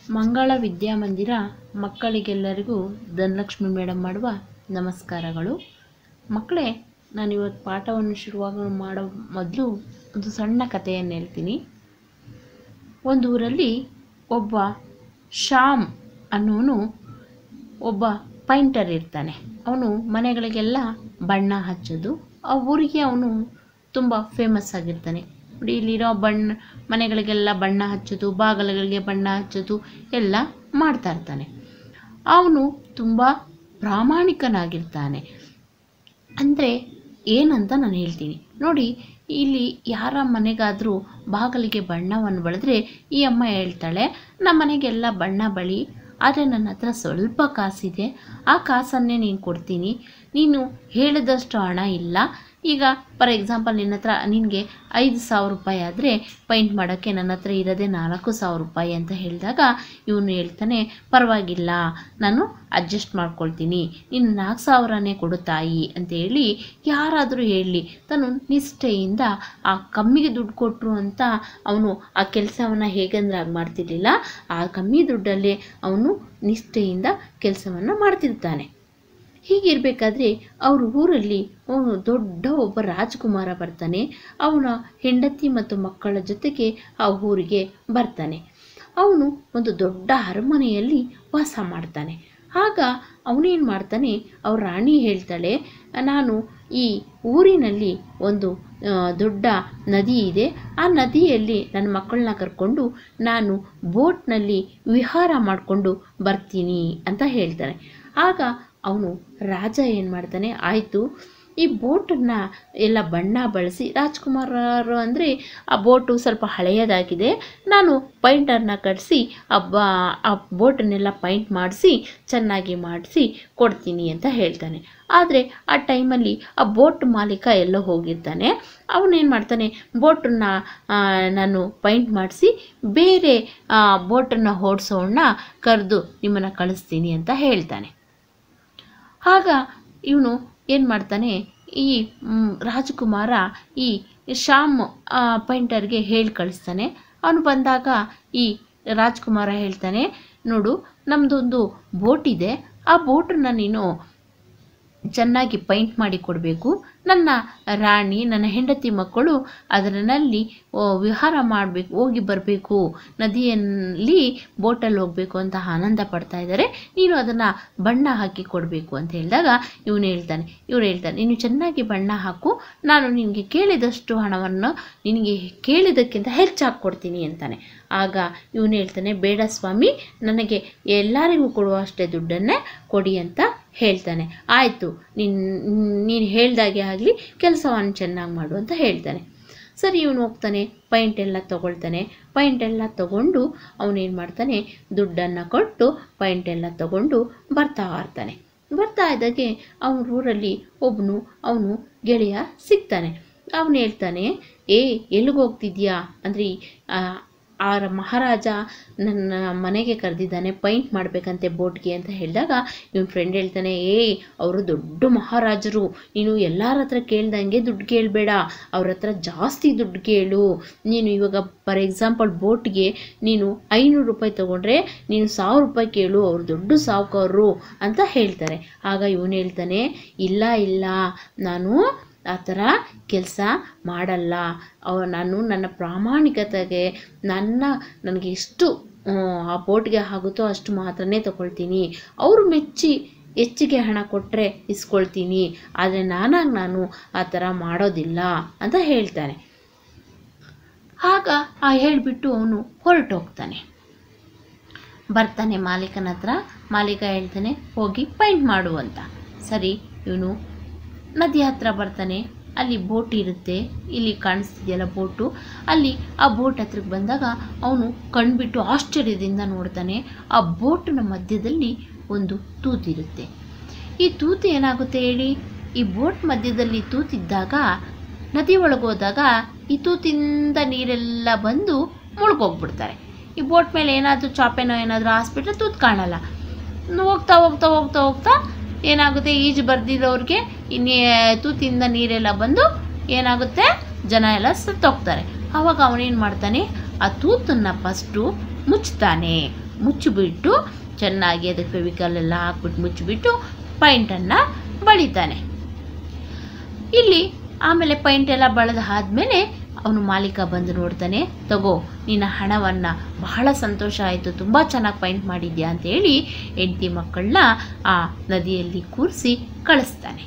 ಮಂಗಳ ವಿದ್ಯಾಮಂದಿರ ಮಕ್ಕಳಿಗೆಲ್ಲರಿಗೂ ಧನಲಕ್ಷ್ಮಿ ಮೇಡಮ್ ಮಾಡುವ ನಮಸ್ಕಾರಗಳು ಮಕ್ಕಳೇ ನಾನು ಇವತ್ತು ಪಾಠವನ್ನು ಶುರುವಾಗ ಮಾಡೋ ಮೊದಲು ಒಂದು ಸಣ್ಣ ಕಥೆಯನ್ನು ಹೇಳ್ತೀನಿ ಒಂದು ಊರಲ್ಲಿ ಒಬ್ಬ ಶ್ಯಾಮ್ ಅನ್ನೋನು ಒಬ್ಬ ಪೈಂಟರ್ ಇರ್ತಾನೆ ಅವನು ಮನೆಗಳಿಗೆಲ್ಲ ಬಣ್ಣ ಹಚ್ಚೋದು ಆ ಊರಿಗೆ ಅವನು ತುಂಬ ಫೇಮಸ್ ಆಗಿರ್ತಾನೆ ನೋಡಿ ಇಲ್ಲಿರೋ ಬಣ್ಣ ಮನೆಗಳಿಗೆಲ್ಲ ಬಣ್ಣ ಹಚ್ಚೋದು ಬಾಗಿಲುಗಳಿಗೆ ಬಣ್ಣ ಹಚ್ಚೋದು ಎಲ್ಲ ಮಾಡ್ತಾ ಇರ್ತಾನೆ ಅವನು ತುಂಬ ಪ್ರಾಮಾಣಿಕನಾಗಿರ್ತಾನೆ ಅಂದರೆ ಏನಂತ ನಾನು ಹೇಳ್ತೀನಿ ನೋಡಿ ಇಲ್ಲಿ ಯಾರ ಮನೆಗಾದರೂ ಬಾಗಿಲಿಗೆ ಬಣ್ಣವನ್ನು ಬಳಿದ್ರೆ ಈ ಅಮ್ಮ ಹೇಳ್ತಾಳೆ ನಮ್ಮ ಮನೆಗೆಲ್ಲ ಬಣ್ಣ ಬಳಿ ಆದರೆ ನನ್ನ ಹತ್ರ ಸ್ವಲ್ಪ ಕಾಸಿದೆ ಆ ಕಾಸನ್ನೇ ನೀನು ಕೊಡ್ತೀನಿ ನೀನು ಹೇಳಿದಷ್ಟು ಹಣ ಇಲ್ಲ ಈಗ ಫಾರ್ ಎಕ್ಸಾಂಪಲ್ ನಿನ್ನ ಹತ್ರ ನಿನಗೆ ಐದು ಸಾವಿರ ರೂಪಾಯಿ ಆದರೆ ಪೈಂಟ್ ಮಾಡೋಕ್ಕೆ ನನ್ನ ಹತ್ರ ಇರೋದೇ ನಾಲ್ಕು ಸಾವಿರ ರೂಪಾಯಿ ಅಂತ ಹೇಳಿದಾಗ ಇವನು ಹೇಳ್ತಾನೆ ಪರವಾಗಿಲ್ಲ ನಾನು ಅಡ್ಜಸ್ಟ್ ಮಾಡ್ಕೊಳ್ತೀನಿ ನೀನು ನಾಲ್ಕು ಸಾವಿರನೇ ಕೊಡು ತಾಯಿ ಅಂತೇಳಿ ಯಾರಾದರೂ ಹೇಳಲಿ ತಾನು ನಿಷ್ಠೆಯಿಂದ ಆ ಕಮ್ಮಿಗೆ ದುಡ್ಡು ಕೊಟ್ಟರು ಅಂತ ಅವನು ಆ ಕೆಲಸವನ್ನು ಹೇಗಂದ್ರೆ ಆಗ ಮಾಡ್ತಿರ್ಲಿಲ್ಲ ಆ ಕಮ್ಮಿ ದುಡ್ಡಲ್ಲೇ ಅವನು ನಿಷ್ಠೆಯಿಂದ ಕೆಲಸವನ್ನು ಮಾಡ್ತಿರ್ತಾನೆ ಹೀಗಿರಬೇಕಾದ್ರೆ ಅವ್ರ ಊರಲ್ಲಿ ಅವನು ದೊಡ್ಡ ಒಬ್ಬ ರಾಜಕುಮಾರ ಬರ್ತಾನೆ ಅವನ ಹೆಂಡತಿ ಮತ್ತು ಮಕ್ಕಳ ಜೊತೆಗೆ ಆ ಊರಿಗೆ ಬರ್ತಾನೆ ಅವನು ಒಂದು ದೊಡ್ಡ ಅರಮನೆಯಲ್ಲಿ ವಾಸ ಮಾಡ್ತಾನೆ ಆಗ ಅವನೇನು ಮಾಡ್ತಾನೆ ಅವ್ರ ರಾಣಿ ಹೇಳ್ತಾಳೆ ನಾನು ಈ ಊರಿನಲ್ಲಿ ಒಂದು ದೊಡ್ಡ ನದಿ ಇದೆ ಆ ನದಿಯಲ್ಲಿ ನನ್ನ ಮಕ್ಕಳನ್ನ ಕರ್ಕೊಂಡು ನಾನು ಬೋಟ್ನಲ್ಲಿ ವಿಹಾರ ಮಾಡಿಕೊಂಡು ಬರ್ತೀನಿ ಅಂತ ಹೇಳ್ತಾನೆ ಆಗ ಅವನು ರಾಜ ಏನು ಮಾಡ್ತಾನೆ ಆಯಿತು ಈ ಬೋಟನ್ನು ಎಲ್ಲ ಬಣ್ಣ ಬಳಸಿ ರಾಜ್ಕುಮಾರರು ಅಂದರೆ ಆ ಬೋಟು ಸ್ವಲ್ಪ ಹಳೆಯದಾಗಿದೆ ನಾನು ಪೈಂಟರ್ನ ಕಳಿಸಿ ಆ ಬಾ ಆ ಬೋಟನ್ನೆಲ್ಲ ಪೈಂಟ್ ಮಾಡಿಸಿ ಚೆನ್ನಾಗಿ ಮಾಡಿಸಿ ಕೊಡ್ತೀನಿ ಅಂತ ಹೇಳ್ತಾನೆ ಆದರೆ ಆ ಟೈಮಲ್ಲಿ ಆ ಬೋಟ್ ಮಾಲೀಕ ಎಲ್ಲೋ ಹೋಗಿರ್ತಾನೆ ಅವನೇನು ಮಾಡ್ತಾನೆ ಬೋಟನ್ನು ನಾನು ಪೈಂಟ್ ಮಾಡಿಸಿ ಬೇರೆ ಬೋಟನ್ನು ಓಡಿಸೋಣ ಕರೆದು ನಿಮ್ಮನ್ನು ಕಳಿಸ್ತೀನಿ ಅಂತ ಹೇಳ್ತಾನೆ ಆಗ ಇವನು ಏನು ಮಾಡ್ತಾನೆ ಈ ರಾಜಕುಮಾರ ಈ ಶ್ಯಾಮ್ ಪೈಂಟರ್ಗೆ ಹೇಳಿ ಕಳಿಸ್ತಾನೆ ಅವನು ಬಂದಾಗ ಈ ರಾಜ್ಕುಮಾರ ಹೇಳ್ತಾನೆ ನೋಡು ನಮ್ಮದೊಂದು ಬೋಟ್ ಇದೆ ಆ ಬೋಟನ್ನು ನೀನು ಚೆನ್ನಾಗಿ ಪೈಂಟ್ ಮಾಡಿ ಕೊಡಬೇಕು ನನ್ನ ರಾಣಿ ನನ್ನ ಹೆಂಡತಿ ಮಕ್ಕಳು ಅದರಲ್ಲಿ ವಿಹಾರ ಮಾಡಬೇಕು ಹೋಗಿ ಬರಬೇಕು ನದಿಯಲ್ಲಿ ಬೋಟಲ್ಲಿ ಹೋಗಬೇಕು ಅಂತ ಆನಂದ ಪಡ್ತಾ ಇದ್ದಾರೆ ನೀನು ಅದನ್ನು ಬಣ್ಣ ಹಾಕಿ ಕೊಡಬೇಕು ಅಂತ ಹೇಳಿದಾಗ ಇವನು ಹೇಳ್ತಾನೆ ಇವ್ರು ಹೇಳ್ತಾನೆ ನೀನು ಚೆನ್ನಾಗಿ ಬಣ್ಣ ಹಾಕು ನಾನು ನಿನಗೆ ಕೇಳಿದಷ್ಟು ಹಣವನ್ನು ನಿನಗೆ ಕೇಳಿದ್ದಕ್ಕಿಂತ ಹೆಚ್ಚಾಗಿ ಕೊಡ್ತೀನಿ ಅಂತಾನೆ ಆಗ ಇವನು ಹೇಳ್ತಾನೆ ಬೇಡ ಸ್ವಾಮಿ ನನಗೆ ಎಲ್ಲರಿಗೂ ಕೊಡುವಷ್ಟೇ ದುಡ್ಡನ್ನೇ ಕೊಡಿ ಅಂತ ಹೇಳ್ತಾನೆ ಆಯಿತು ನೀನು ನೀನು ಹೇಳ್ದಾಗೆ ಆಗಲಿ ಕೆಲಸವನ್ನು ಚೆನ್ನಾಗಿ ಮಾಡು ಅಂತ ಹೇಳ್ತಾನೆ ಸರಿ ಇವನು ಹೋಗ್ತಾನೆ ಪೈಂಟ್ ಎಲ್ಲ ತೊಗೊಳ್ತಾನೆ ಪೈಂಟ್ ಎಲ್ಲ ತೊಗೊಂಡು ಅವನೇನು ಮಾಡ್ತಾನೆ ದುಡ್ಡನ್ನು ಕೊಟ್ಟು ಪೈಂಟ್ ಎಲ್ಲ ತೊಗೊಂಡು ಬರ್ತಾ ಇರ್ತಾನೆ ಬರ್ತಾ ಇದ್ದಾಗೆ ಅವನ ಊರಲ್ಲಿ ಒಬ್ಬನು ಅವನು ಗೆಳೆಯ ಸಿಗ್ತಾನೆ ಅವನು ಹೇಳ್ತಾನೆ ಏ ಎಲ್ಲಿಗೆ ಹೋಗ್ತಿದ್ಯಾ ಅಂದರೆ ಆ ಮಹಾರಾಜ ನನ್ನ ಮನೆಗೆ ಕರೆದಿದ್ದಾನೆ ಪೈಂಟ್ ಮಾಡಬೇಕಂತೆ ಬೋಟ್ಗೆ ಅಂತ ಹೇಳಿದಾಗ ಇವನ ಫ್ರೆಂಡ್ ಹೇಳ್ತಾನೆ ಏಯ್ ಅವರು ದೊಡ್ಡ ಮಹಾರಾಜರು ನೀನು ಎಲ್ಲರ ಹತ್ರ ಕೇಳ್ದಂಗೆ ದುಡ್ಡು ಕೇಳಬೇಡ ಅವ್ರ ಹತ್ರ ಜಾಸ್ತಿ ದುಡ್ಡು ಕೇಳು ನೀನು ಇವಾಗ ಫಾರ್ ಎಕ್ಸಾಂಪಲ್ ಬೋಟ್ಗೆ ನೀನು ಐನೂರು ರೂಪಾಯಿ ತೊಗೊಂಡ್ರೆ ನೀನು ಸಾವಿರ ರೂಪಾಯಿ ಕೇಳು ಅವ್ರು ದೊಡ್ಡ ಸಾವುಕಾರರು ಅಂತ ಹೇಳ್ತಾರೆ ಆಗ ಇವನು ಹೇಳ್ತಾನೆ ಇಲ್ಲ ಇಲ್ಲ ನಾನು ಆ ಥರ ಕೆಲಸ ಮಾಡಲ್ಲ ಅವ ನಾನು ನನ್ನ ಪ್ರಾಮಾಣಿಕತೆಗೆ ನನ್ನ ನನಗೆ ಎಷ್ಟು ಆ ಬೋಟ್ಗೆ ಆಗುತ್ತೋ ಅಷ್ಟು ಮಾತ್ರನೇ ತಗೊಳ್ತೀನಿ ಅವರು ಮೆಚ್ಚಿ ಹೆಚ್ಚಿಗೆ ಹಣ ಕೊಟ್ಟರೆ ಇಸ್ಕೊಳ್ತೀನಿ ಆದರೆ ನಾನಾಗಿ ನಾನು ಆ ಥರ ಮಾಡೋದಿಲ್ಲ ಅಂತ ಹೇಳ್ತಾನೆ ಆಗ ಆ ಹೇಳಿಬಿಟ್ಟು ಅವನು ಹೊರಟೋಗ್ತಾನೆ ಬರ್ತಾನೆ ಮಾಲೀಕನ ಹತ್ರ ಮಾಲೀಕ ಹೇಳ್ತಾನೆ ಹೋಗಿ ಪೈಂಟ್ ಮಾಡು ಅಂತ ಸರಿ ಇವನು ನದಿ ಹತ್ರ ಬರ್ತಾನೆ ಅಲ್ಲಿ ಬೋಟ್ ಇರುತ್ತೆ ಇಲ್ಲಿ ಕಾಣಿಸ್ತಿದೆಯಲ್ಲ ಬೋಟು ಅಲ್ಲಿ ಆ ಬೋಟ್ ಹತ್ರಕ್ಕೆ ಬಂದಾಗ ಅವನು ಕಣ್ಬಿಟ್ಟು ಆಶ್ಚರ್ಯದಿಂದ ನೋಡ್ತಾನೆ ಆ ಬೋಟಿನ ಮಧ್ಯದಲ್ಲಿ ಒಂದು ತೂತಿರುತ್ತೆ ಈ ತೂತು ಏನಾಗುತ್ತೆ ಹೇಳಿ ಈ ಬೋಟ್ ಮಧ್ಯದಲ್ಲಿ ತೂತಿದ್ದಾಗ ನದಿ ಒಳಗೆ ಹೋದಾಗ ಈ ತೂತಿಂದ ನೀರೆಲ್ಲ ಬಂದು ಮುಳುಗೋಗ್ಬಿಡ್ತಾರೆ ಈ ಬೋಟ್ ಮೇಲೆ ಏನಾದರೂ ಚಾಪೆನೋ ಏನಾದರೂ ಹಾಸ್ಬಿಟ್ರೆ ತೂತು ಕಾಣಲ್ಲ ಹೋಗ್ತಾ ಹೋಗ್ತಾ ಹೋಗ್ತಾ ಹೋಗ್ತಾ ಏನಾಗುತ್ತೆ ಈಜು ಬರ್ದಿರೋರಿಗೆ ಇನ್ನೇ ತೂತಿಂದ ನೀರೆಲ್ಲ ಬಂದು ಏನಾಗುತ್ತೆ ಜನ ಎಲ್ಲ ಸತ್ತೋಗ್ತಾರೆ ಆವಾಗ ಅವನೇನು ಮಾಡ್ತಾನೆ ಆ ತೂತನ್ನು ಫಸ್ಟು ಮುಚ್ತಾನೆ ಮುಚ್ಚಿಬಿಟ್ಟು ಚೆನ್ನಾಗಿ ಅದಕ್ಕೆ ಫೆವಿಕಲ್ ಎಲ್ಲ ಹಾಕ್ಬಿಟ್ಟು ಮುಚ್ಚಿಬಿಟ್ಟು ಪೈಂಟನ್ನು ಬಳಿತಾನೆ ಇಲ್ಲಿ ಆಮೇಲೆ ಪೈಂಟ್ ಎಲ್ಲ ಬಳದ ಆದಮೇಲೆ ಅವನು ಮಾಲೀಕ ಬಂದು ನೋಡ್ತಾನೆ ತಗೋ ನಿನ್ನ ಹಣವನ್ನು ಬಹಳ ಸಂತೋಷ ಆಯಿತು ತುಂಬ ಚೆನ್ನಾಗಿ ಪೈಂಟ್ ಮಾಡಿದ್ಯಾ ಅಂತೇಳಿ ಹೆಂಡತಿ ಮಕ್ಕಳನ್ನ ಆ ನದಿಯಲ್ಲಿ ಕೂರಿಸಿ ಕಳಿಸ್ತಾನೆ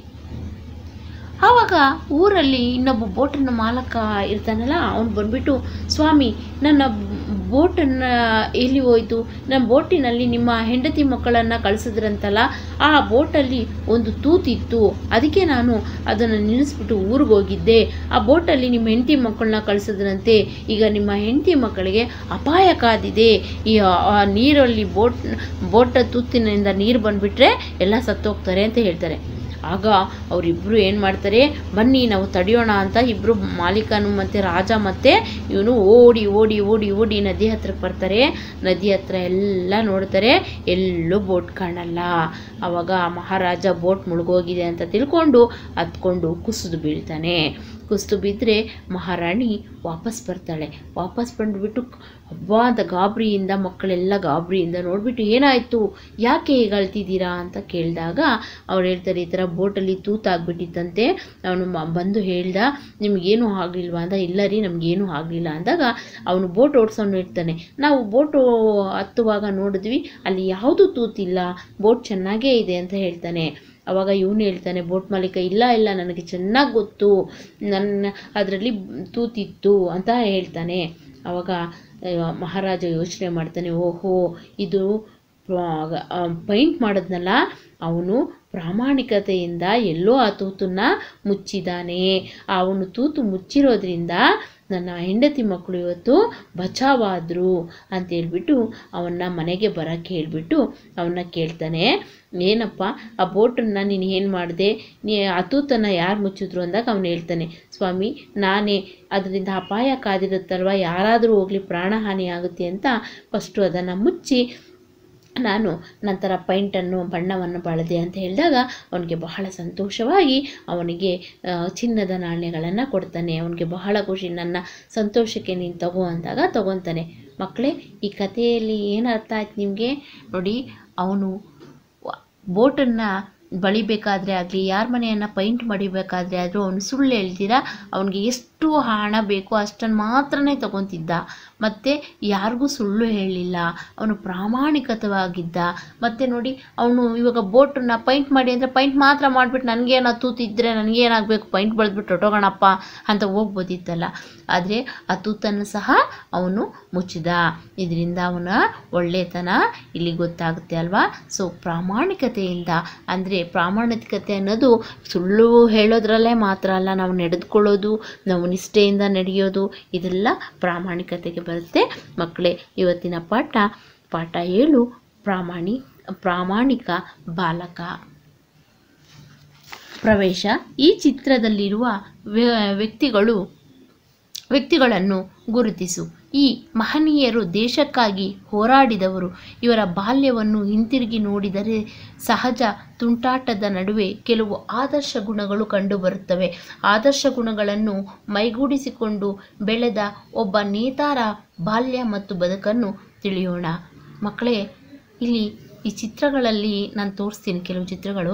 ಆವಾಗ ಊರಲ್ಲಿ ಇನ್ನೊಬ್ಬ ಬೋಟಿನ ಮಾಲಕ ಇರ್ತಾನಲ್ಲ ಅವನು ಬಂದ್ಬಿಟ್ಟು ಸ್ವಾಮಿ ನನ್ನ ಬೋಟನ್ನು ಎಲ್ಲಿ ಹೋಯಿತು ನನ್ನ ಬೋಟಿನಲ್ಲಿ ನಿಮ್ಮ ಹೆಂಡತಿ ಮಕ್ಕಳನ್ನು ಕಳಿಸಿದ್ರಂತಲ್ಲ ಆ ಬೋಟಲ್ಲಿ ಒಂದು ತೂತಿತ್ತು ಅದಕ್ಕೆ ನಾನು ಅದನ್ನು ನಿಲ್ಲಿಸ್ಬಿಟ್ಟು ಊರಿಗೆ ಹೋಗಿದ್ದೆ ಆ ಬೋಟಲ್ಲಿ ನಿಮ್ಮ ಹೆಂಡತಿ ಮಕ್ಕಳನ್ನ ಕಳಿಸಿದ್ರಂತೆ ಈಗ ನಿಮ್ಮ ಹೆಂಡತಿ ಮಕ್ಕಳಿಗೆ ಅಪಾಯ ಕಾದಿದೆ ಈ ಆ ನೀರಲ್ಲಿ ಬೋಟ್ ಬೋಟ ತೂತಿನಿಂದ ನೀರು ಬಂದುಬಿಟ್ರೆ ಎಲ್ಲ ಸತ್ತೋಗ್ತಾರೆ ಅಂತ ಹೇಳ್ತಾರೆ ಆಗ ಅವರಿಬ್ಬರು ಏನು ಮಾಡ್ತಾರೆ ಬನ್ನಿ ನಾವು ತಡೆಯೋಣ ಅಂತ ಇಬ್ಬರು ಮಾಲೀಕನು ಮತ್ತು ರಾಜ ಮತ್ತು ಇವನು ಓಡಿ ಓಡಿ ಓಡಿ ಓಡಿ ನದಿ ಹತ್ರಕ್ಕೆ ಬರ್ತಾರೆ ನದಿ ಹತ್ರ ಎಲ್ಲ ನೋಡ್ತಾರೆ ಎಲ್ಲೂ ಬೋಟ್ ಕಾಣಲ್ಲ ಆವಾಗ ಮಹಾರಾಜ ಬೋಟ್ ಮುಳುಗೋಗಿದೆ ಅಂತ ತಿಳ್ಕೊಂಡು ಹತ್ಕೊಂಡು ಕುಸಿದು ಬೀಳ್ತಾನೆ ಕುಸಿದು ಬಿದ್ದರೆ ಮಹಾರಾಣಿ ವಾಪಸ್ ಬರ್ತಾಳೆ ವಾಪಸ್ ಬಂದುಬಿಟ್ಟು ಹಬ್ಬ ಅಂತ ಗಾಬರಿಯಿಂದ ಮಕ್ಕಳೆಲ್ಲ ಗಾಬರಿಯಿಂದ ನೋಡಿಬಿಟ್ಟು ಏನಾಯಿತು ಯಾಕೆ ಹೀಗೆ ಅಳ್ತಿದ್ದೀರಾ ಅಂತ ಕೇಳಿದಾಗ ಅವ್ರು ಹೇಳ್ತಾರೆ ಈ ಥರ ಬೋಟಲ್ಲಿ ತೂತಾಗ್ಬಿಟ್ಟಿತ್ತಂತೆ ಅವನು ಮ ಬಂದು ಹೇಳ್ದ ನಿಮಗೇನು ಆಗಲಿಲ್ವಾ ಅಂತ ಇಲ್ಲ ರೀ ನಮಗೇನು ಆಗಲಿಲ್ಲ ಅಂದಾಗ ಅವನು ಬೋಟ್ ಓಡಿಸೋನು ಇರ್ತಾನೆ ನಾವು ಬೋಟು ಹತ್ತುವಾಗ ನೋಡಿದ್ವಿ ಅಲ್ಲಿ ಯಾವುದೂ ತೂತಿಲ್ಲ ಬೋಟ್ ಚೆನ್ನಾಗೇ ಇದೆ ಅಂತ ಹೇಳ್ತಾನೆ ಅವಾಗ ಇವನು ಹೇಳ್ತಾನೆ ಬೋಟ್ ಮಾಲೀಕ ಇಲ್ಲ ಇಲ್ಲ ನನಗೆ ಚೆನ್ನಾಗಿ ಗೊತ್ತು ನನ್ನ ಅದರಲ್ಲಿ ತೂತಿತ್ತು ಅಂತ ಹೇಳ್ತಾನೆ ಅವಾಗ ಆ, ಮಹಾರಾಜ ಯೋಚನೆ ಮಾಡ್ತಾನೆ ಓಹೋ ಇದು ಪೈಂಟ್ ಮಾಡಿದ್ನಲ್ಲ ಅವನು ಪ್ರಾಮಾಣಿಕತೆಯಿಂದ ಎಲ್ಲೋ ಆ ತೂತನ್ನು ಮುಚ್ಚಿದ್ದಾನೆ ಅವನು ತೂತು ಮುಚ್ಚಿರೋದ್ರಿಂದ ನನ್ನ ಹೆಂಡತಿ ಮಕ್ಕಳು ಇವತ್ತು ಬಚಾವಾದರು ಅಂತೇಳ್ಬಿಟ್ಟು ಅವನ್ನ ಮನೆಗೆ ಬರೋಕ್ಕೆ ಹೇಳ್ಬಿಟ್ಟು ಅವನ್ನ ಕೇಳ್ತಾನೆ ಏನಪ್ಪ ಆ ಬೋಟನ್ನು ನೀನು ಏನು ಮಾಡಿದೆ ನೀ ಆ ತೂತನ್ನು ಯಾರು ಮುಚ್ಚಿದ್ರು ಅಂದಾಗ ಅವನು ಹೇಳ್ತಾನೆ ಸ್ವಾಮಿ ನಾನೇ ಅದರಿಂದ ಅಪಾಯ ಕಾದಿರುತ್ತಲ್ವ ಯಾರಾದರೂ ಹೋಗಲಿ ಪ್ರಾಣಹಾನಿ ಆಗುತ್ತೆ ಅಂತ ಫಸ್ಟು ಅದನ್ನು ಮುಚ್ಚಿ ನಾನು ನಂತರ ಪೈಂಟನ್ನು ಬಣ್ಣವನ್ನು ಬಳದೆ ಅಂತ ಹೇಳಿದಾಗ ಅವನಿಗೆ ಬಹಳ ಸಂತೋಷವಾಗಿ ಅವನಿಗೆ ಆ, ಚಿನ್ನದ ನಾಣ್ಯಗಳನ್ನು ಕೊಡ್ತಾನೆ ಅವನಿಗೆ ಬಹಳ ಖುಷಿ ನನ್ನ ಸಂತೋಷಕ್ಕೆ ನೀನು ತಗೋ ಅಂದಾಗ ತಗೊತಾನೆ ಮಕ್ಕಳೇ ಈ ಕಥೆಯಲ್ಲಿ ಏನು ಅರ್ಥ ಆಯ್ತು ನಿಮಗೆ ನೋಡಿ ಅವನು ಬೋಟನ್ನು ಬಳಿಬೇಕಾದ್ರೆ ಆಗಲಿ ಯಾರ ಮನೆಯನ್ನು ಪೈಂಟ್ ಮಾಡಿಬೇಕಾದ್ರೆ ಆದರೂ ಅವನು ಸುಳ್ಳು ಹೇಳ್ತೀರ ಅವನಿಗೆ ಎಷ್ಟು ಹಣ ಬೇಕೋ ಅಷ್ಟನ್ನು ಮಾತ್ರನೇ ತಗೊತಿದ್ದ ಮತ್ತು ಯಾರಿಗೂ ಸುಳ್ಳು ಹೇಳಲಿಲ್ಲ ಅವನು ಪ್ರಾಮಾಣಿಕತವಾಗಿದ್ದ ಮತ್ತು ನೋಡಿ ಅವನು ಇವಾಗ ಬೋಟನ್ನ ಪೈಂಟ್ ಮಾಡಿ ಅಂದರೆ ಪೈಂಟ್ ಮಾತ್ರ ಮಾಡಿಬಿಟ್ಟು ನನಗೇನೋ ತೂತಿದ್ರೆ ನನಗೇನಾಗಬೇಕು ಪೈಂಟ್ ಬೆಳೆದ್ಬಿಟ್ಟು ಹೊಟ್ಟೋಗೋಣಪ್ಪ ಅಂತ ಹೋಗ್ಬೋದಿತ್ತಲ್ಲ ಆದರೆ ಆ ತೂತನ್ನು ಸಹ ಅವನು ಮುಚ್ಚಿದ ಇದರಿಂದ ಅವನ ಒಳ್ಳೆತನ ಇಲ್ಲಿ ಗೊತ್ತಾಗುತ್ತೆ ಅಲ್ವಾ ಸೊ ಪ್ರಾಮಾಣಿಕತೆಯಿಂದ ಅಂದರೆ ಪ್ರಾಮಾಣಿಕತೆ ಅನ್ನೋದು ಸುಳ್ಳು ಹೇಳೋದ್ರಲ್ಲೇ ಮಾತ್ರ ಅಲ್ಲ ನಾವು ನಡೆದುಕೊಳ್ಳೋದು ನಾವು ನಿಷ್ಠೆಯಿಂದ ನಡೆಯೋದು ಇದೆಲ್ಲ ಪ್ರಾಮಾಣಿಕತೆಗೆ ಬರುತ್ತೆ ಮಕ್ಕಳೇ ಇವತ್ತಿನ ಪಾಠ ಪಾಠ ಏಳು ಪ್ರಾಮಾಣಿ ಪ್ರಾಮಾಣಿಕ ಬಾಲಕ ಪ್ರವೇಶ ಈ ಚಿತ್ರದಲ್ಲಿರುವ ವ್ಯ- ವ್ಯಕ್ತಿಗಳು ವ್ಯಕ್ತಿಗಳನ್ನು ಗುರುತಿಸು ಈ ಮಹನೀಯರು ದೇಶಕ್ಕಾಗಿ ಹೋರಾಡಿದವರು ಇವರ ಬಾಲ್ಯವನ್ನು ಹಿಂತಿರುಗಿ ನೋಡಿದರೆ ಸಹಜ ತುಂಟಾಟದ ನಡುವೆ ಕೆಲವು ಆದರ್ಶ ಗುಣಗಳು ಕಂಡುಬರುತ್ತವೆ ಆದರ್ಶ ಗುಣಗಳನ್ನು ಮೈಗೂಡಿಸಿಕೊಂಡು ಬೆಳೆದ ಒಬ್ಬ ನೇತಾರ ಬಾಲ್ಯ ಮತ್ತು ಬದುಕನ್ನು ತಿಳಿಯೋಣ ಮಕ್ಕಳೇ ಇಲ್ಲಿ ಈ ಚಿತ್ರಗಳಲ್ಲಿ ನಾನು ತೋರಿಸ್ತೀನಿ ಕೆಲವು ಚಿತ್ರಗಳು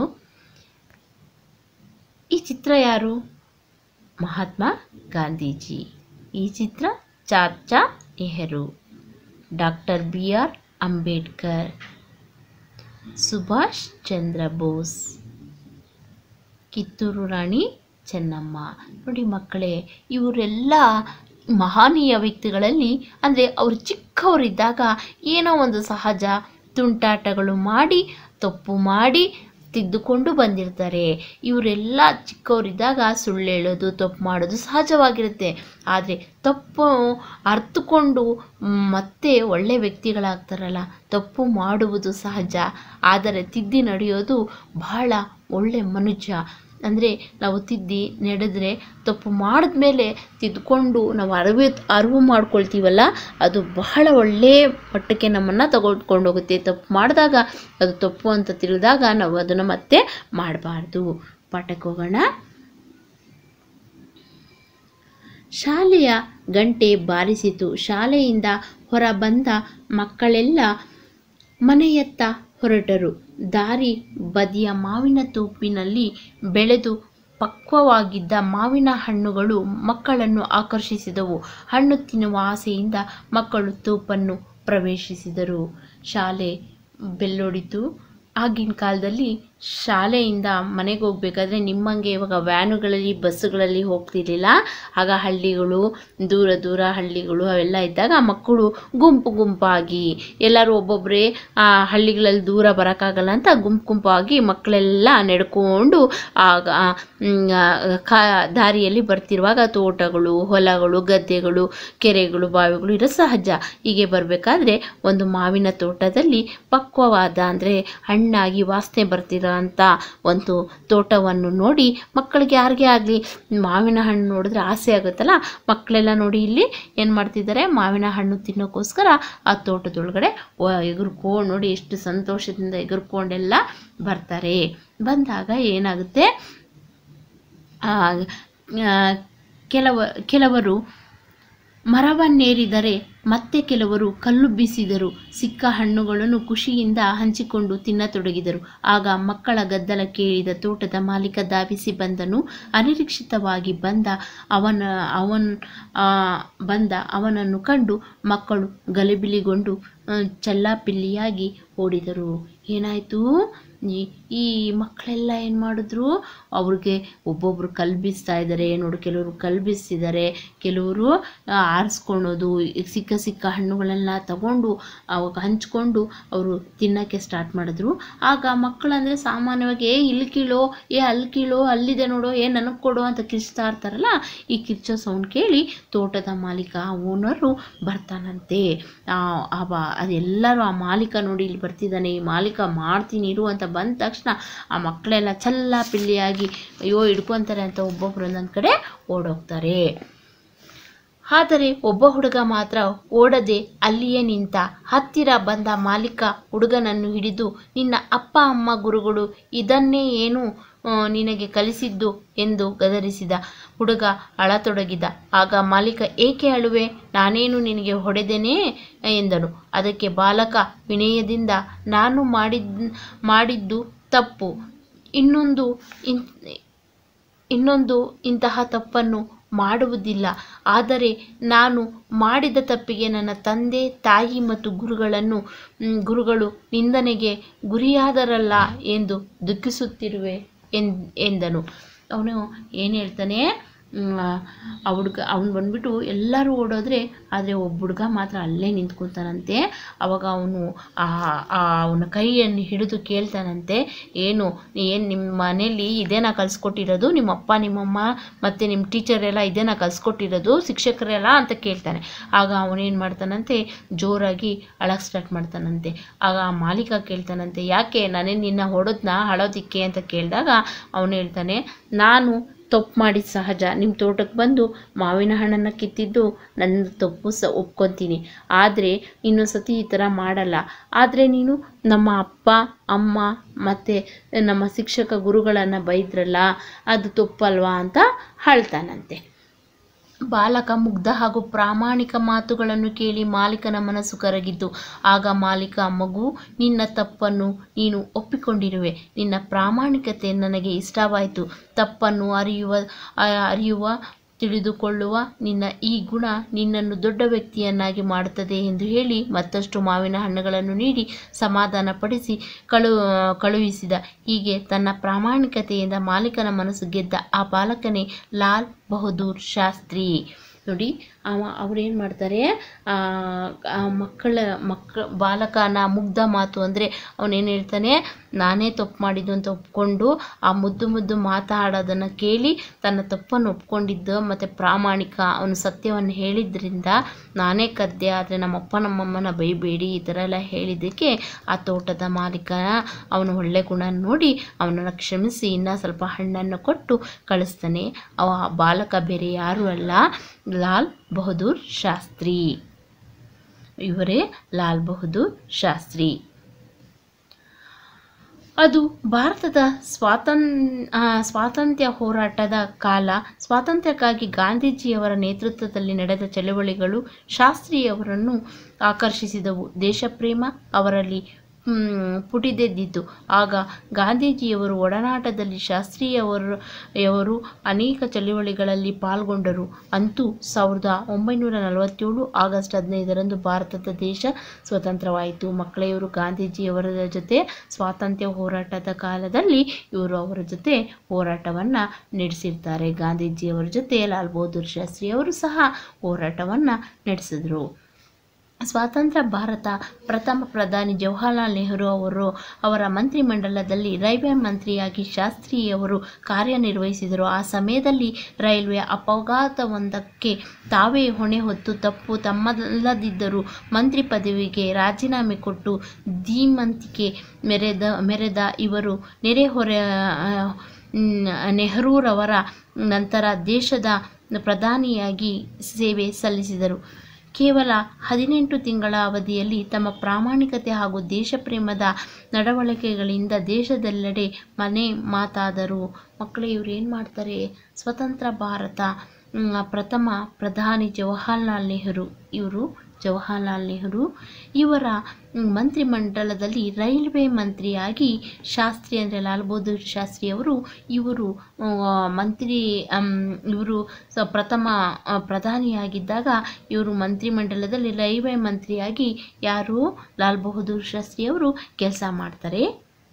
ಈ ಚಿತ್ರ ಯಾರು ಮಹಾತ್ಮ ಗಾಂಧೀಜಿ ಈ ಚಿತ್ರ Chacha Nehru doctor B R Ambedkar Subhash Chandra Bose Kittur Rani Chennamma ನೋಡಿ ಮಕ್ಕಳೇ ಇವರೆಲ್ಲ ಮಹನೀಯ ವ್ಯಕ್ತಿಗಳಲ್ಲಿ ಅಂದರೆ ಅವರು ಚಿಕ್ಕವರಿದ್ದಾಗ ಏನೋ ಒಂದು ಸಹಜ ತುಂಟಾಟಗಳು ಮಾಡಿ ತಪ್ಪು ಮಾಡಿ ತಿದ್ದುಕೊಂಡು ಬಂದಿರ್ತಾರೆ ಇವರೆಲ್ಲ ಚಿಕ್ಕವರಿದ್ದಾಗ ಸುಳ್ಳು ಹೇಳೋದು ತಪ್ಪು ಮಾಡೋದು ಸಹಜವಾಗಿರುತ್ತೆ ಆದರೆ ತಪ್ಪು ಅರ್ಥಕೊಂಡು ಮತ್ತೆ ಒಳ್ಳೆ ವ್ಯಕ್ತಿಗಳಾಗ್ತಾರಲ್ಲ ತಪ್ಪು ಮಾಡುವುದು ಸಹಜ ಆದರೆ ತಿದ್ದಿ ನಡೆಯೋದು ಬಹಳ ಒಳ್ಳೆ ಮನುಷ್ಯ ಅಂದರೆ ನಾವು ತಿದ್ದಿ ನಡೆದ್ರೆ ತಪ್ಪು ಮಾಡಿದ್ಮೇಲೆ ತಿದ್ದುಕೊಂಡು ನಾವು ಅರಿವು ಅರಿವು ಮಾಡ್ಕೊಳ್ತೀವಲ್ಲ ಅದು ಬಹಳ ಒಳ್ಳೆಯ ಮಟ್ಟಕ್ಕೆ ನಮ್ಮನ್ನು ತಗೊಳ್ಕೊಂಡು ಹೋಗುತ್ತೆ ತಪ್ಪು ಮಾಡಿದಾಗ ಅದು ತಪ್ಪು ಅಂತ ತಿಳಿದಾಗ ನಾವು ಅದನ್ನು ಮತ್ತೆ ಮಾಡಬಾರ್ದು ಪಾಠಕ್ಕೆ ಹೋಗೋಣ ಶಾಲೆಯ ಗಂಟೆ ಬಾರಿಸಿತು ಶಾಲೆಯಿಂದ ಹೊರ ಬಂದ ಮಕ್ಕಳೆಲ್ಲ ಮನೆಯತ್ತ ಹೊರಟರು ದಾರಿ ಬದಿಯ ಮಾವಿನ ತೋಪಿನಲ್ಲಿ ಬೆಳೆದು ಪಕ್ವವಾಗಿದ್ದ ಮಾವಿನ ಹಣ್ಣುಗಳು ಮಕ್ಕಳನ್ನು ಆಕರ್ಷಿಸಿದವು ಹಣ್ಣು ತಿನ್ನುವ ಆಸೆಯಿಂದ ಮಕ್ಕಳು ತೋಪನ್ನು ಪ್ರವೇಶಿಸಿದರು ಶಾಲೆ ಬೆಲ್ಲೊಡಿತು ಆಗಿನ ಕಾಲದಲ್ಲಿ ಶಾಲೆಯಿಂದ ಮನೆಗೆ ಹೋಗ್ಬೇಕಾದ್ರೆ ನಿಮ್ಮಂಗೆ ಇವಾಗ ವ್ಯಾನುಗಳಲ್ಲಿ ಬಸ್ಸುಗಳಲ್ಲಿ ಹೋಗ್ತಿರ್ಲಿಲ್ಲ ಆಗ ಹಳ್ಳಿಗಳು ದೂರ ದೂರ ಹಳ್ಳಿಗಳು ಅವೆಲ್ಲ ಇದ್ದಾಗ ಮಕ್ಕಳು ಗುಂಪು ಗುಂಪಾಗಿ ಎಲ್ಲರೂ ಒಬ್ಬೊಬ್ಬರೇ ಆ ಹಳ್ಳಿಗಳಲ್ಲಿ ದೂರ ಬರೋಕ್ಕಾಗಲ್ಲ ಅಂತ ಗುಂಪು ಗುಂಪಾಗಿ ಮಕ್ಕಳೆಲ್ಲ ನಡ್ಕೊಂಡು ಆಗ ಮ್, ಆ, ಕಾ ದಾರಿಯಲ್ಲಿ ಬರ್ತಿರುವಾಗ ತೋಟಗಳು ಹೊಲಗಳು ಗದ್ದೆಗಳು ಕೆರೆಗಳು ಬಾವಿಗಳು ಇರೋ ಸಹಜ ಹೀಗೆ ಬರಬೇಕಾದ್ರೆ ಒಂದು ಮಾವಿನ ತೋಟದಲ್ಲಿ ಪಕ್ವವಾದ ಅಂದರೆ ಹಣ್ಣಾಗಿ ವಾಸನೆ ಬರ್ತಿರೋ ಅಂತ ಒಂದು ತೋಟವನ್ನು ನೋಡಿ ಮಕ್ಕಳಿಗೆ ಯಾರಿಗೇ ಆಗಲಿ ಮಾವಿನ ಹಣ್ಣು ನೋಡಿದ್ರೆ ಆಸೆ ಆಗುತ್ತಲ್ಲ ಮಕ್ಕಳೆಲ್ಲ ನೋಡಿ ಇಲ್ಲಿ ಏನು ಮಾಡ್ತಿದ್ದಾರೆ ಮಾವಿನ ಹಣ್ಣು ತಿನ್ನೋಕ್ಕೋಸ್ಕರ ಆ ತೋಟದೊಳಗಡೆ ಎಗರ್ಕೊಂಡು ನೋಡಿ ಎಷ್ಟು ಸಂತೋಷದಿಂದ ಎಗರ್ಕೊಂಡೆಲ್ಲ ಬರ್ತಾರೆ ಬಂದಾಗ ಏನಾಗುತ್ತೆ ಆ, ಆ, ಕೆಲವ ಕೆಲವರು ಮರವನ್ನೇರಿದರೆ ಮತ್ತೆ ಕೆಲವರು ಕಲ್ಲು ಬೀಸಿದರು ಸಿಕ್ಕ ಹಣ್ಣುಗಳನ್ನು ಖುಷಿಯಿಂದ ಹಂಚಿಕೊಂಡು ತಿನ್ನತೊಡಗಿದರು ಆಗ ಮಕ್ಕಳ ಗದ್ದಲ ಕೇಳಿದ ತೋಟದ ಮಾಲೀಕ ಧಾವಿಸಿ ಬಂದನು ಅನಿರೀಕ್ಷಿತವಾಗಿ ಬಂದ ಅವನ ಅವನ್ ಆ, ಬಂದ ಅವನನ್ನು ಕಂಡು ಮಕ್ಕಳು ಗಲಿಬಿಲಿಗೊಂಡು ಆ, ಚೆಲ್ಲಾಪಿಲ್ಲಿಯಾಗಿ ಓಡಿದರು ಏನಾಯಿತು ಈ ಈ ಮಕ್ಕಳೆಲ್ಲ ಏನು ಮಾಡಿದ್ರು ಅವ್ರಿಗೆ ಒಬ್ಬೊಬ್ರು ಕಲ್ಲು ಬೀಸ್ತಾ ಇದ್ದಾರೆ ನೋಡು ಕೆಲವರು ಕಲ್ಲು ಬೀಸಿದ್ದಾರೆ ಕೆಲವರು ಆ, ಆರಿಸ್ಕೊಳೋದು ಈ ಸಿಕ್ಕ ಸಿಕ್ಕ ಹಣ್ಣುಗಳೆಲ್ಲ ತಗೊಂಡು ಅವಾಗ ಹಂಚ್ಕೊಂಡು ಅವರು ತಿನ್ನೋಕ್ಕೆ ಸ್ಟಾರ್ಟ್ ಮಾಡಿದ್ರು ಆಗ ಮಕ್ಕಳಂದರೆ ಸಾಮಾನ್ಯವಾಗಿ ಏ ಇಲ್ಲಿ ಕೀಳೋ ಏ ಅಲ್ಲಿ ಕೀಳೋ ಅಲ್ಲಿದೆ ನೋಡೋ ಏ ನನಗೆ ಕೊಡು ಅಂತ ಕಿರ್ಚ್ತಾ ಇರ್ತಾರಲ್ಲ ಈ ಕಿರ್ಚೋ ಸೌಂಡ್ ಕೇಳಿ ತೋಟದ ಮಾಲೀಕ ಓನರು ಬರ್ತಾನಂತೆ ಆ, ಅವ ಅದೆಲ್ಲರೂ ಆ ಮಾಲೀಕ ನೋಡಿ ಇಲ್ಲಿ ಬರ್ತಿದ್ದಾನೆ ಈ ಮಾಲೀಕ ಮಾಡ್ತೀನಿ ಇರು ಅಂತ ಬಂದ ತಕ್ಷಣ ಆ ಮಕ್ಕಳೆಲ್ಲ ಚಲ್ಲ ಪಿಲ್ಲಿಯಾಗಿ ಅಯ್ಯೋ ಹಿಡ್ಕೊತಾರೆ ಅಂತ ಒಬ್ಬೊಬ್ರು ಒಂದೊಂದು ಕಡೆ ಓಡೋಗ್ತಾರೆ ಆದರೆ ಒಬ್ಬ ಹುಡುಗ ಮಾತ್ರ ಓಡದೆ ಅಲ್ಲಿಯೇ ನಿಂತ ಹತ್ತಿರ ಬಂದ ಮಾಲೀಕ ಹುಡುಗನನ್ನು ಹಿಡಿದು ನಿನ್ನ ಅಪ್ಪ ಅಮ್ಮ ಗುರುಗಳು ಇದನ್ನೇ ಏನು ಆ, ನಿನಗೆ ಕಲಿಸಿದ್ದು ಎಂದು ಗದರಿಸಿದ ಹುಡುಗ ಅಳತೊಡಗಿದ ಆಗ ಮಾಲೀಕ ಏಕೆ ಅಳುವೆ ನಾನೇನು ನಿನಗೆ ಹೊಡೆದೇನೇ ಎಂದನು ಅದಕ್ಕೆ ಬಾಲಕ ವಿನಯದಿಂದ ನಾನು ಮಾಡಿದ್ ಮಾಡಿದ್ದು ತಪ್ಪು ಇನ್ನೊಂದು ಇನ್ ಇನ್ನೊಂದು ಇಂತಹ ತಪ್ಪನ್ನು ಮಾಡುವುದಿಲ್ಲ ಆದರೆ ನಾನು ಮಾಡಿದ ತಪ್ಪಿಗೆ ನನ್ನ ತಂದೆ ತಾಯಿ ಮತ್ತು ಗುರುಗಳನ್ನು ಮ್, ಗುರುಗಳು ನಿಂದನೆಗೆ ಗುರಿಯಾದರಲ್ಲ ಎಂದು ದುಃಖಿಸುತ್ತಿರುವೆ ಎನ್ ಎಂದನು ಅವನು ಏನು ಹೇಳ್ತಾನೆ ಮ್, ಆ ಹುಡುಗ ಅವ್ನು ಬಂದ್ಬಿಟ್ಟು ಎಲ್ಲರೂ ಓಡೋದ್ರೆ ಆದರೆ ಒಬ್ಬ ಹುಡುಗ ಮಾತ್ರ ಅಲ್ಲೇ ನಿಂತ್ಕೊತಾನಂತೆ ಅವಾಗ ಅವನು ಆ ಅವನ ಕೈಯನ್ನು ಹಿಡಿದು ಕೇಳ್ತಾನಂತೆ ಏನು ಏನು ನಿಮ್ಮ ಮನೇಲಿ ಇದೇನಾ ಕಲಿಸ್ಕೊಟ್ಟಿರೋದು ನಿಮ್ಮ ಅಪ್ಪ ನಿಮ್ಮಮ್ಮ ಮತ್ತು ನಿಮ್ಮ ಟೀಚರ್ ಎಲ್ಲ ಇದೇನಾ ಕಲಿಸ್ಕೊಟ್ಟಿರೋದು ಶಿಕ್ಷಕರೆಲ್ಲ ಅಂತ ಕೇಳ್ತಾನೆ ಆಗ ಅವನೇನು ಮಾಡ್ತಾನಂತೆ ಜೋರಾಗಿ ಅಳಕ್ಕೆ ಸ್ಟಾರ್ಟ್ ಮಾಡ್ತಾನಂತೆ ಆಗ ಆ ಮಾಲೀಕ ಕೇಳ್ತಾನಂತೆ ಯಾಕೆ ನಾನೇ ನಿನ್ನ ಹೊಡೋದ್ನ ಅಳೋದಿಕ್ಕೆ ಅಂತ ಕೇಳಿದಾಗ ಅವನು ಹೇಳ್ತಾನೆ ನಾನು ತಪ್ಪು ಮಾಡಿದ ಸಹಜ ನಿಮ್ಮ ತೋಟಕ್ಕೆ ಬಂದು ಮಾವಿನ ಹಣ್ಣನ್ನು ಕಿತ್ತಿದ್ದು ನನ್ನ ತಪ್ಪು ಸ ಒಪ್ಕೊತೀನಿ ಆದರೆ ಇನ್ನೊಂದು ಸತಿ ಈ ಥರ ಮಾಡಲ್ಲ ಆದರೆ ನೀನು ನಮ್ಮ ಅಪ್ಪ ಅಮ್ಮ ಮತ್ತು ನಮ್ಮ ಶಿಕ್ಷಕ ಗುರುಗಳನ್ನು ಬೈದ್ರಲ್ಲ ಅದು ತಪ್ಪಲ್ವಾ ಅಂತ ಹೇಳ್ತಾನಂತೆ ಬಾಲಕ ಮುಗ್ಧ ಹಾಗೂ ಪ್ರಾಮಾಣಿಕ ಮಾತುಗಳನ್ನು ಕೇಳಿ ಮಾಲೀಕನ ಮನಸ್ಸು ಕರಗಿದ್ದು ಆಗ ಮಾಲೀಕ ಮಗು ನಿನ್ನ ತಪ್ಪನ್ನು ನೀನು ಒಪ್ಪಿಕೊಂಡಿರುವೆ ನಿನ್ನ ಪ್ರಾಮಾಣಿಕತೆ ನನಗೆ ಇಷ್ಟವಾಯಿತು ತಪ್ಪನ್ನು ಅರಿಯುವ ಆ, ಅರಿಯುವ ತಿಳಿದುಕೊಳ್ಳುವ ನಿನ್ನ ಈ ಗುಣ ನಿನ್ನನ್ನು ದೊಡ್ಡ ವ್ಯಕ್ತಿಯನ್ನಾಗಿ ಮಾಡುತ್ತದೆ ಎಂದು ಹೇಳಿ ಮತ್ತಷ್ಟು ಮಾವಿನ ಹಣ್ಣುಗಳನ್ನು ನೀಡಿ ಸಮಾಧಾನಪಡಿಸಿ ಕಳು ಕಳುಹಿಸಿದ ಹೀಗೆ ತನ್ನ ಪ್ರಾಮಾಣಿಕತೆಯಿಂದ ಮಾಲೀಕನ ಮನಸ್ಸು ಗೆದ್ದ ಆ ಬಾಲಕನೇ ಲಾಲ್ ಬಹದ್ದೂರ್ ಶಾಸ್ತ್ರಿ ನೋಡಿ ಅವ ಅವ್ರೇನು ಮಾಡ್ತಾರೆ ಆ, ಆ ಮಕ್ಕಳ ಮಕ್ಕ ಬಾಲಕನ ಮುಗ್ಧ ಮಾತು ಅಂದರೆ ಅವನೇನು ಹೇಳ್ತಾನೆ ನಾನೇ ತಪ್ಪು ಮಾಡಿದ್ದು ಅಂತ ಒಪ್ಕೊಂಡು ಆ ಮುದ್ದು ಮುದ್ದು ಮಾತಾಡೋದನ್ನು ಕೇಳಿ ತನ್ನ ತಪ್ಪನ್ನು ಒಪ್ಕೊಂಡಿದ್ದು ಮತ್ತು ಪ್ರಾಮಾಣಿಕ ಅವನು ಸತ್ಯವನ್ನು ಹೇಳಿದ್ರಿಂದ ನಾನೇ ಕದ್ದೆ ಆದರೆ ನಮ್ಮಪ್ಪ ನಮ್ಮಮ್ಮನ ಬೈಬೇಡಿ ಈ ಥರ ಎಲ್ಲ ಹೇಳಿದ್ದಕ್ಕೆ ಆ ತೋಟದ ಮಾಲೀಕ ಅವನು ಒಳ್ಳೆ ಗುಣ ನೋಡಿ ಅವನನ್ನು ಕ್ಷಮಿಸಿ ಇನ್ನೂ ಸ್ವಲ್ಪ ಹಣ್ಣನ್ನು ಕೊಟ್ಟು ಕಳಿಸ್ತಾನೆ ಅವ ಬಾಲಕ ಬೇರೆ ಯಾರೂ ಅಲ್ಲ ಲಾಲ್ ಬಹದ್ದೂರ್ ಶಾಸ್ತ್ರಿ ಇವರೇ ಲಾಲ್ ಬಹದ್ದೂರ್ ಶಾಸ್ತ್ರಿ ಅದು ಭಾರತದ ಸ್ವಾತನ್ ಆ, ಸ್ವಾತಂತ್ರ್ಯ ಹೋರಾಟದ ಕಾಲ ಸ್ವಾತಂತ್ರ್ಯಕ್ಕಾಗಿ ಗಾಂಧೀಜಿಯವರ ನೇತೃತ್ವದಲ್ಲಿ ನಡೆದ ಚಳವಳಿಗಳು ಶಾಸ್ತ್ರಿಯವರನ್ನು ಆಕರ್ಷಿಸಿದವು ದೇಶಪ್ರೇಮ ಅವರಲ್ಲಿ ಮ್, ಪುಟಿದೆದ್ದಿತು ಆಗ ಗಾಂಧೀಜಿಯವರು ಒಡನಾಟದಲ್ಲಿ ಶಾಸ್ತ್ರಿಯವರು ಯವರು ಅನೇಕ ಚಳುವಳಿಗಳಲ್ಲಿ ಪಾಲ್ಗೊಂಡರು ಅಂತೂ ಸಾವಿರದ ಒಂಬೈನೂರ ನಲವತ್ತೇಳು ಆಗಸ್ಟ್ ಹದಿನೈದರಂದು ಭಾರತದ ದೇಶ ಸ್ವತಂತ್ರವಾಯಿತು ಮಕ್ಕಳೇ ಇವರು ಗಾಂಧೀಜಿಯವರ ಜೊತೆ ಸ್ವಾತಂತ್ರ್ಯ ಹೋರಾಟದ ಕಾಲದಲ್ಲಿ ಇವರು ಅವರ ಜೊತೆ ಹೋರಾಟವನ್ನು ನಡೆಸಿರ್ತಾರೆ ಗಾಂಧೀಜಿಯವರ ಜೊತೆ ಲಾಲ್ ಬಹದ್ದೂರ್ ಶಾಸ್ತ್ರಿ ಅವರು ಸಹ ಹೋರಾಟವನ್ನು ನಡೆಸಿದ್ರು ಸ್ವಾತಂತ್ರ್ಯ ಭಾರತ ಪ್ರಥಮ ಪ್ರಧಾನಿ ಜವಾಹರ್ಲಾಲ್ ನೆಹರು ಅವರು ಅವರ ಮಂತ್ರಿಮಂಡಲದಲ್ಲಿ ರೈಲ್ವೆ ಮಂತ್ರಿಯಾಗಿ ಶಾಸ್ತ್ರಿಯವರು ಕಾರ್ಯನಿರ್ವಹಿಸಿದರು ಆ ಸಮಯದಲ್ಲಿ ರೈಲ್ವೆ ಅಪಘಾತವೊಂದಕ್ಕೆ ತಾವೇ ಹೊಣೆ ಹೊತ್ತು ತಪ್ಪು ತಮ್ಮಲ್ಲದಿದ್ದರೂ ಮಂತ್ರಿ ಪದವಿಗೆ ರಾಜೀನಾಮೆ ಕೊಟ್ಟು ಧೀಮಂತಿಕೆ ಮೆರೆದ ಮೆರೆದ ಇವರು ನೆರೆಹೊರೆ ನೆಹರೂರವರ ನಂತರ ದೇಶದ ಪ್ರಧಾನಿಯಾಗಿ ಸೇವೆ ಸಲ್ಲಿಸಿದರು ಕೇವಲ ಹದಿನೆಂಟು ತಿಂಗಳ ಅವಧಿಯಲ್ಲಿ ತಮ್ಮ ಪ್ರಾಮಾಣಿಕತೆ ಹಾಗೂ ದೇಶಪ್ರೇಮದ ನಡವಳಿಕೆಗಳಿಂದ ದೇಶದೆಲ್ಲೆಡೆ ಮನೆ ಮಾತಾದರು ಮಕ್ಕಳೇ ಇವ್ರು ಏನು ಮಾಡ್ತಾರೆ ಸ್ವತಂತ್ರ ಭಾರತ ಮ್, ಪ್ರಥಮ ಪ್ರಧಾನಿ ಜವಾಹರ್ಲಾಲ್ ನೆಹರು ಇವರು ಜವಾಹರ್ಲಾಲ್ ನೆಹರು ಇವರ ಮ್, ಮಂತ್ರಿಮಂಡಲದಲ್ಲಿ ರೈಲ್ವೆ ಮಂತ್ರಿಯಾಗಿ ಶಾಸ್ತ್ರಿ ಅಂದರೆ ಲಾಲ್ ಬಹದ್ದೂರ್ ಶಾಸ್ತ್ರಿ ಅವರು ಇವರು ಆ, ಮಂತ್ರಿ ಅಮ್, ಇವರು ಸ ಪ್ರಥಮ ಆ, ಪ್ರಧಾನಿಯಾಗಿದ್ದಾಗ ಇವರು ಮಂತ್ರಿಮಂಡಲದಲ್ಲಿ ರೈಲ್ವೆ ಮಂತ್ರಿಯಾಗಿ ಯಾರು ಲಾಲ್ ಬಹದ್ದೂರ್ ಶಾಸ್ತ್ರಿ ಅವರು ಕೆಲಸ ಮಾಡ್ತಾರೆ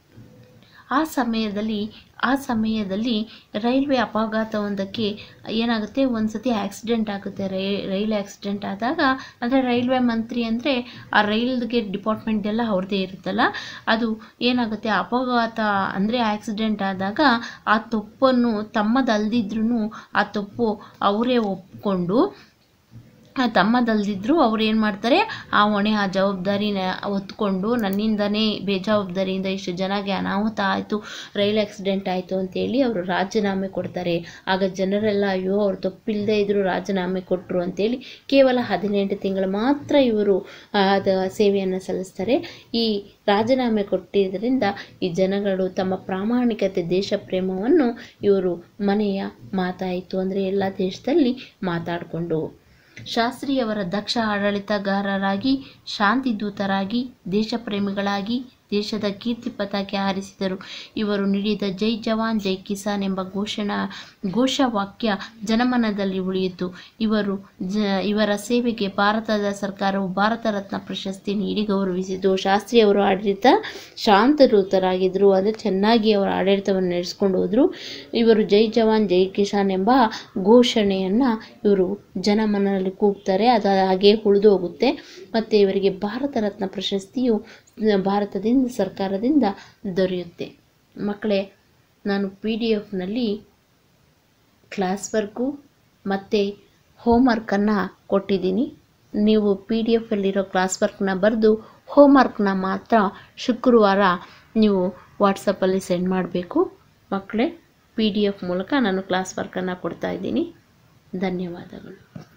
ಆ ಸಮಯದಲ್ಲಿ ಆ ಸಮಯದಲ್ಲಿ ರೈಲ್ವೆ ಅಪಘಾತವೊಂದಕ್ಕೆ ಏನಾಗುತ್ತೆ ಒಂದು ಸತಿ ಆಕ್ಸಿಡೆಂಟ್ ಆಗುತ್ತೆ ರೈ ರೈಲ್ ಆಕ್ಸಿಡೆಂಟ್ ಆದಾಗ ಅಂದರೆ ರೈಲ್ವೆ ಮಂತ್ರಿ ಅಂದರೆ ಆ ರೈಲ್ಗೆ ಡಿಪಾರ್ಟ್ಮೆಂಟ್ ಎಲ್ಲ ಅವ್ರದ್ದೇ ಇರುತ್ತಲ್ಲ ಅದು ಏನಾಗುತ್ತೆ ಅಪಘಾತ ಅಂದರೆ ಆಕ್ಸಿಡೆಂಟ್ ಆದಾಗ ಆ ತಪ್ಪನ್ನು ತಮ್ಮದಲ್ದಿದ್ರೂ ಆ ತಪ್ಪು ಅವರೇ ಒಪ್ಕೊಂಡು ಆ ತಮ್ಮದಲ್ದಿದ್ರು ಅವ್ರು ಏನು ಮಾಡ್ತಾರೆ ಆ ಹೊಣೆ ಆ ಜವಾಬ್ದಾರಿನ ಹೊತ್ಕೊಂಡು ನನ್ನಿಂದನೇ ಬೇಜವಾಬ್ದಾರಿಯಿಂದ ಇಷ್ಟು ಜನಗೆ ಅನಾಹುತ ಆಯಿತು ರೈಲ್ ಆಕ್ಸಿಡೆಂಟ್ ಆಯಿತು ಅಂತೇಳಿ ಅವರು ರಾಜೀನಾಮೆ ಕೊಡ್ತಾರೆ ಆಗ ಜನರೆಲ್ಲ ಅಯ್ಯೋ ಅವ್ರು ತಪ್ಪಿಲ್ಲದೆ ಇದ್ದರೂ ರಾಜೀನಾಮೆ ಕೊಟ್ಟರು ಅಂತೇಳಿ ಕೇವಲ ಹದಿನೆಂಟು ತಿಂಗಳು ಮಾತ್ರ ಇವರು ಅದ ಸೇವೆಯನ್ನು ಸಲ್ಲಿಸ್ತಾರೆ ಈ ರಾಜೀನಾಮೆ ಕೊಟ್ಟಿದ್ದರಿಂದ ಈ ಜನಗಳು ತಮ್ಮ ಪ್ರಾಮಾಣಿಕತೆ ದೇಶ ಪ್ರೇಮವನ್ನು ಇವರು ಮನೆಯ ಮಾತಾಯಿತು ಅಂದರೆ ಎಲ್ಲ ದೇಶದಲ್ಲಿ ಮಾತಾಡಿಕೊಂಡು ಶಾಸ್ತ್ರಿಯವರ ದಕ್ಷ ಆಡಳಿತಗಾರರಾಗಿ ಶಾಂತಿ ದೂತರಾಗಿ ದೇಶಪ್ರೇಮಿಗಳಾಗಿ ದೇಶದ ಕೀರ್ತಿ ಪತಾಕೆ ಹಾರಿಸಿದರು ಇವರು ನೀಡಿದ ಜೈ ಜವಾನ್ ಜೈ ಕಿಸಾನ್ ಎಂಬ ಘೋಷಣಾ ಘೋಷವಾಕ್ಯ ಜನಮನದಲ್ಲಿ ಉಳಿಯಿತು ಇವರು ಜ ಇವರ ಸೇವೆಗೆ ಭಾರತದ ಸರ್ಕಾರವು ಭಾರತ ರತ್ನ ಪ್ರಶಸ್ತಿ ನೀಡಿ ಗೌರವಿಸಿತು ಶಾಸ್ತ್ರಿ ಅವರು ಆಡಳಿತ ಶಾಂತದೂತರಾಗಿದ್ದರು ಅಂದರೆ ಚೆನ್ನಾಗಿ ಅವರ ಆಡಳಿತವನ್ನು ನಡೆಸ್ಕೊಂಡು ಹೋದರು ಇವರು ಜೈ ಜವಾನ್ ಜೈ ಕಿಸಾನ್ ಎಂಬ ಘೋಷಣೆಯನ್ನು ಇವರು ಜನಮನದಲ್ಲಿ ಕೂಗ್ತಾರೆ ಅದು ಹಾಗೆ ಉಳಿದು ಹೋಗುತ್ತೆ ಮತ್ತು ಇವರಿಗೆ ಭಾರತ ರತ್ನ ಪ್ರಶಸ್ತಿಯು ಭಾರತದಿಂದ ಸರ್ಕಾರದಿಂದ ದೊರೆಯುತ್ತೆ ಮಕ್ಕಳೇ ನಾನು ಪಿ ಡಿ ಎಫ್ನಲ್ಲಿ ಕ್ಲಾಸ್ ವರ್ಕು ಮತ್ತು ಹೋಮ್ವರ್ಕನ್ನು ಕೊಟ್ಟಿದ್ದೀನಿ ನೀವು ಪಿ ಡಿ ಎಫಲ್ಲಿರೋ ಕ್ಲಾಸ್ ವರ್ಕ್ನ ಬರೆದು ಹೋಮ್ವರ್ಕ್ನ ಮಾತ್ರ ಶುಕ್ರವಾರ ನೀವು ವಾಟ್ಸಪ್ಪಲ್ಲಿ ಸೆಂಡ್ ಮಾಡಬೇಕು ಮಕ್ಕಳೇ ಪಿ ಡಿ ಎಫ್ ಮೂಲಕ ನಾನು ಕ್ಲಾಸ್ ವರ್ಕನ್ನು ಕೊಡ್ತಾ ಇದ್ದೀನಿ ಧನ್ಯವಾದಗಳು